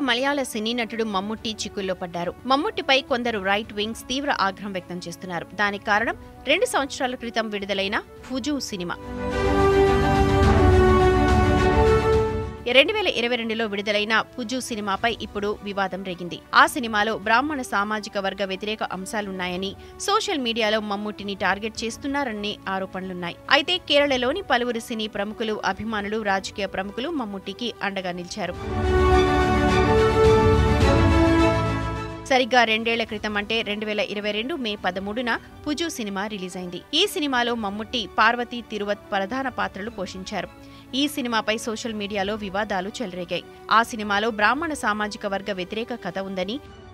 మలయాళ సినీ నటుడు మమ్ముట్టి చిక్కుల్లో పడ్డారు మమ్ముట్టిపై కొందరు రైట్ వింగ్స్ తీవ్ర ఆగ్రహం వ్యక్తం చేస్తున్నారు దానికి కారణం రెండు సంవత్సరాల క్రితం విడుదలైన ఫుజు సినిమా రెండు వేల ఇరవై రెండులో విడుదలైన పుజు సినిమాపై ఇప్పుడు వివాదం రేగింది ఆ సినిమాలో బ్రాహ్మణ సామాజిక వర్గ వ్యతిరేక అంశాలున్నాయని సోషల్ మీడియాలో మమ్ముట్టిని టార్గెట్ చేస్తున్నారని ఆరోపణలున్నాయి అయితే కేరళలోని పలువురు సినీ ప్రముఖులు అభిమానులు రాజకీయ ప్రముఖులు మమ్ముట్టికి అండగా నిలిచారు సరిగ్గా రెండేళ్ల క్రితం అంటే రెండు వేల ఇరవై రెండు మే పదమూడున పుజు సినిమా రిలీజ్ అయింది ఈ సినిమాలో మమ్ముట్టి పార్వతీ తిరువత్ ప్రధాన పాత్రలు పోషించారు ఈ సినిమాపై సోషల్ మీడియాలో వివాదాలు చెలరేగాయి ఆ సినిమాలో బ్రాహ్మణ సామాజిక వర్గ వ్యతిరేక కథ ఉందని